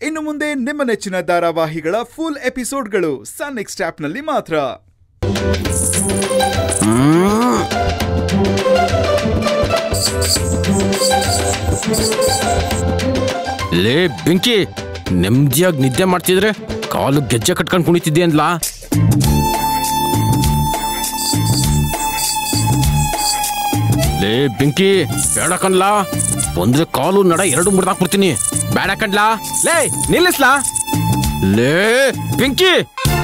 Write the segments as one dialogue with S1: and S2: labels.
S1: ಇನ್ನು ಮುಂದೆ ನಿಮ್ಮ ನೆಚ್ಚಿನ ಧಾರಾವಾಹಿಗಳ ಫುಲ್ ಎಪಿಸೋಡ್ಗಳು ಸನ್ ನೆಕ್ಸ್ಟ್ ಆಪ್ನಲ್ಲಿ ಮಾತ್ರ
S2: ಲೇ ಬೆಂಕಿ ನೆಮ್ಮದಿಯಾಗಿ ನಿದ್ದೆ ಮಾಡ್ತಿದ್ರೆ ಕಾಲು ಗೆಜ್ಜೆ ಕಟ್ಕೊಂಡು ಕುಣಿತಿದ್ದೆ ಅಂದ್ಲಾ ಲೇ ಬೆಂಕಿ ಬೇಡ ಕಣ್ಲಾ ಬಂದ್ರೆ ಕಾಲು ನಡ ಎರಡು ಮುರಿದಾಕ್ಬಿಡ್ತೀನಿ ಬೇಡ ಕಣ್ಲಾ ಲೇ ನಿಲ್ಲಿಸ್ಲಾ ಲೇ ಬೆಂಕಿ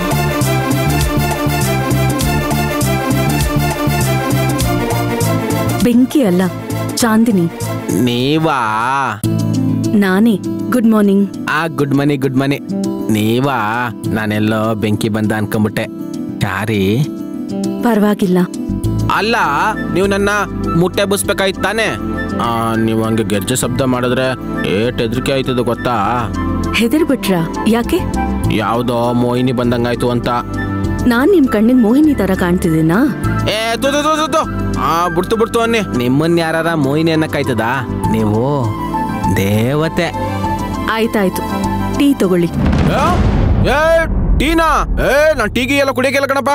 S3: ಬೆಂಕಿ ಅಲ್ಲ ಚಾಂದಿನಿ
S2: ನೀವಾ
S3: ನಾನೇ ಗುಡ್ ಮಾರ್ನಿಂಗ್
S2: ಆ ಗುಡ್ ಮನಿ ಗುಡ್ ಮನಿ ನೀವಾ ನಾನೆಲ್ಲೋ ಬೆಂಕಿ ಬಂದ ಅನ್ಕೊಂಬಿಟ್ಟೆ ಯಾರಿ
S3: ಪರವಾಗಿಲ್ಲ
S2: ಅಲ್ಲ ನೀವು ನನ್ನ ಮುಟ್ಟೆ ಬಸ್ಬೇಕಾಯ್ತು ತಾನೆ ಆ, ನೀವು ಹಂಗೆ ಗೆಜ್ಜೆ ಶಬ್ದ ಮಾಡಿದ್ರೆ ಏಟ್ ಹೆದರಿಕೆ ಆಯ್ತದ ಗೊತ್ತಾ
S3: ಹೆದರ್ಬಿಟ್ರ ಯಾಕೆ
S2: ಯಾವುದೋ ಮೋಹಿನಿ ಬಂದಂಗಾಯ್ತು ಅಂತ
S3: ನಾನ್ ನಿಮ್ ಕಣ್ಣಿಗೆ ಮೋಹಿನಿ ತರ ಕಾಣ್ತಿದ್ದೀನಾ
S2: ಏ ತು ತು ತು ತು ತು. ಆ ಬಿಡ್ತು ಬಿಡ್ತು ಅನ್ನಿ ನಿಮ್ಮನ್ನ ಯಾರ ಮೋಹಿನಿ ಅನ್ನಕ್ಕಾಯ್ತದ ನೀವು ದೇವತೆ
S3: ಆಯ್ತಾಯ್ತು ಟೀ ತಗೊಳ್ಳಿ
S2: ಏ, ಏ ಟೀನಾ ಏ ನಾನು ಟೀಗಿ ಎಲ್ಲ ಕುಡಿಯಕಿಲ್ಲ ಕಣಪ್ಪ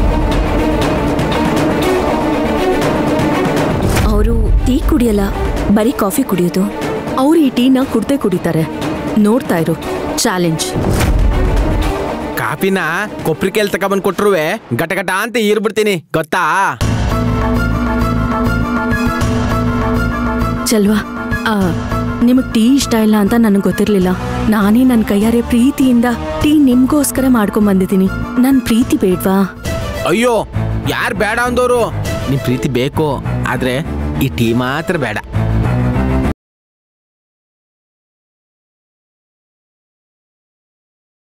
S3: ಅವರು ಟೀ ಕುಡಿಯಲ್ಲ ಬರೀ ಕಾಫಿ ಕುಡಿಯೋದು ಅವ್ರು ಈ ಟೀನ ಕುಡ್ದೇ ಕುಡಿತಾರೆ ನೋಡ್ತಾ ಇರು ಚಾಲೆಂಜ್
S2: ಕಾಪಿನ ಕೊಪ್ರಿ ಕೇಲ್ ತಗೊಬಂದ್ ಕೊಟ್ರುವೆ ಗಟ ಗಟ ಅಂತ ಈರ್ಬಿಡ್ತೀನಿ ಗೊತ್ತಾ
S3: ಚಲ್ವಾ ಆ, ನಿಮಗ್ ಟೀ ಇಷ್ಟ ಇಲ್ಲ ಅಂತ ನನಗೆ ಗೊತ್ತಿರ್ಲಿಲ್ಲ ನಾನೇ ನನ್ನ ಕೈಯಾರೆ ಪ್ರೀತಿಯಿಂದ ಟೀ ನಿಮ್ಗೋಸ್ಕರ ಮಾಡ್ಕೊಂಡ್ ಬಂದಿದ್ದೀನಿ ನನ್ ಪ್ರೀತಿ ಬೇಡ್ವಾ
S2: ಅಯ್ಯೋ ಯಾರು ಬೇಡ ಅಂದೋರು ನಿಮ್ ಪ್ರೀತಿ ಬೇಕು ಆದ್ರೆ ಈ ಟೀ ಮಾತ್ರ ಬೇಡ